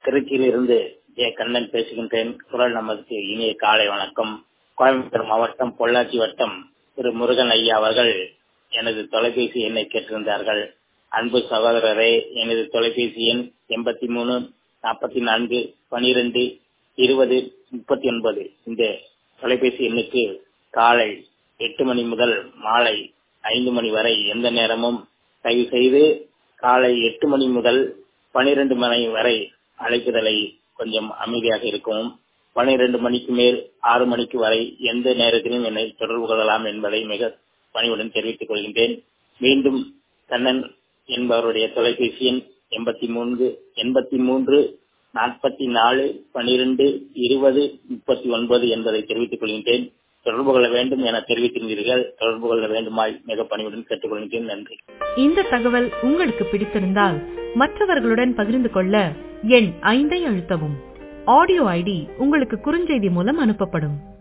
திருச்சியிலிருந்து ஜே கண்ணன் பேசுகின்றேன் குரல் நமக்கு இனிய காலை வணக்கம் கோயம்புத்தூர் மாவட்டம் பொள்ளாச்சி வட்டம் திரு முருகன் ஐயா அவர்கள் எனது தொலைபேசி எண்ணை கேட்டிருந்தார்கள் அன்பு சகோதரரே எனது தொலைபேசி எண் எண்பத்தி மூணு நாற்பத்தி நான்கு பனிரெண்டு இருபது முப்பத்தி ஒன்பது இந்த தொலைபேசி எண்ணுக்கு காலை எட்டு மணி முதல் மாலை ஐந்து மணி வரை எந்த நேரமும் தயவு செய்து காலை எட்டு மணி முதல் பனிரெண்டு மணி வரை அழைப்புதலை கொஞ்சம் அமைதியாக இருக்கவும் பனிரெண்டு மணிக்கு மேல் ஆறு மணிக்கு வரை எந்த நேரத்திலும் என்னை தொடர்பு கொள்ளலாம் என்பதை மிக பணிவுடன் தெரிவித்துக் கொள்கின்றேன் மீண்டும் கண்ணன் என்பவருடைய தொலைபேசி எண் எண்பத்தி மூன்று எண்பத்தி மூன்று நாற்பத்தி நாலு பனிரெண்டு இருபது முப்பத்தி ஒன்பது என்பதை தெரிவித்துக் கொள்கின்றேன் தொடர்பு கொள்ள வேண்டும் என தெரிவித்திருந்தீர்கள் தொடர்பு கொள்ள வேண்டுமாய் மிக பணிவுடன் கேட்டுக்கொள்கின்றேன் நன்றி இந்த தகவல் உங்களுக்கு பிடித்திருந்தால் மற்றவர்களுடன் பகிர்ந்து கொள்ள எண் ஐந்தை அழுத்தவும் ஆடியோ ஐடி உங்களுக்கு குறுஞ்செய்தி மூலம் அனுப்பப்படும்